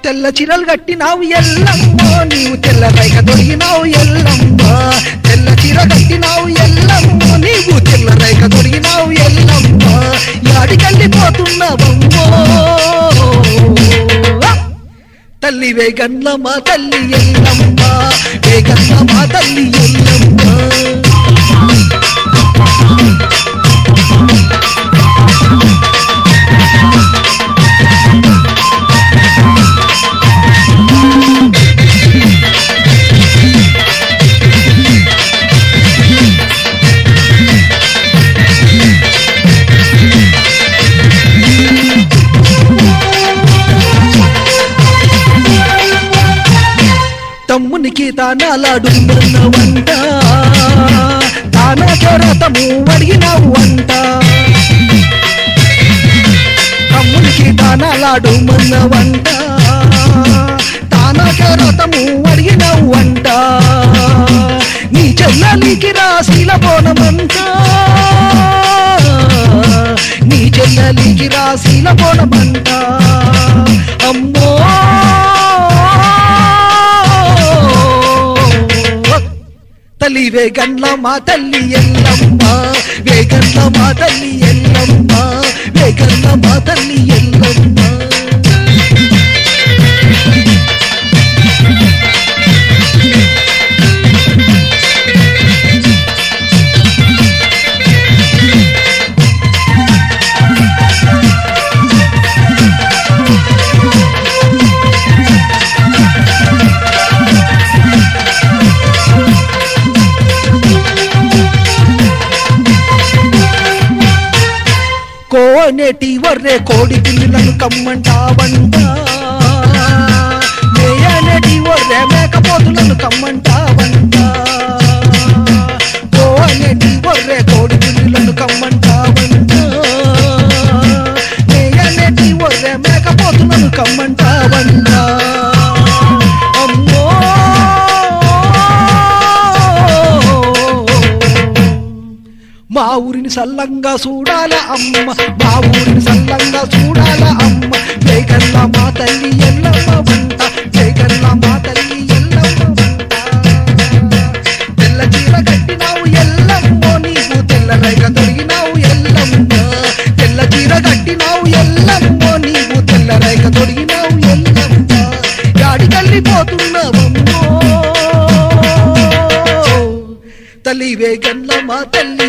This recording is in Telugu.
తెల్ల చీరలు కట్టినావు ఎల్లమ్మో నీవు తెల్ల రైక దొరికినావు ఎల్లమ్మ తెల్ల చీర కట్టినావు ఎల్లమ్మో నీవు తెల్ల రైక దొరికినావు ఎల్లమ్మ యాడికెళ్ళిపోతున్నావమ్మో తల్లి వేగన్ల మా తల్లి ఎల్లమ్మ వేగన్ల మా తల్లి ఎల్లమ్మ తమ్మునికి తానాలాడు వంట తానా చోరతము అడిగినావు వంట తమ్మునికి తానాలాడు వంట తానా చోరతము అడిగినావు వంట నీ చెల్లలికి రాశీల బోనమంట నీ చెల్లలికి రాశీల బోనమంట అమ్మో తల్లి వేగన్ల మా తల్లి ఎల్లమ్మ వేగన్ల మా తల్లి ఎల్లమ్మ వేగన్ల మా తల్లి ఎల్లమ్మ కోనేటి వర్రే కోడి పిల్లులను కమ్మంటావంట మేయనేటి వర్రే మేకపోతులను కమ్మంటావంట కోనేటి వర్రే కోడి పిల్లులను కమ్మంటావంట మేయనేటి వర్రే మేకపోతులను కమ్మంటావంట అమ్మో మా ఊరిని సల్లంగా చూడాల అమ్మ మా ఊరిని సల్లంగా చూడాల అమ్మ జయగల్ల మా తల్లి ఎల్లమ్మ వంట జయగల్ల మా తల్లి ఎల్లమ్మ వంట తెల్ల చీర కట్టినావు ఎల్లమ్మో నీవు తెల్ల రేఖ దొరికినావు ఎల్లమ్మ తెల్ల చీర కట్టినావు ఎల్లమ్మో నీవు తెల్ల రేఖ దొరికినావు ఎల్లమ్మ యాడికెళ్ళిపోతున్నావమ్మో తల్లి వేగల్ల మా తల్లి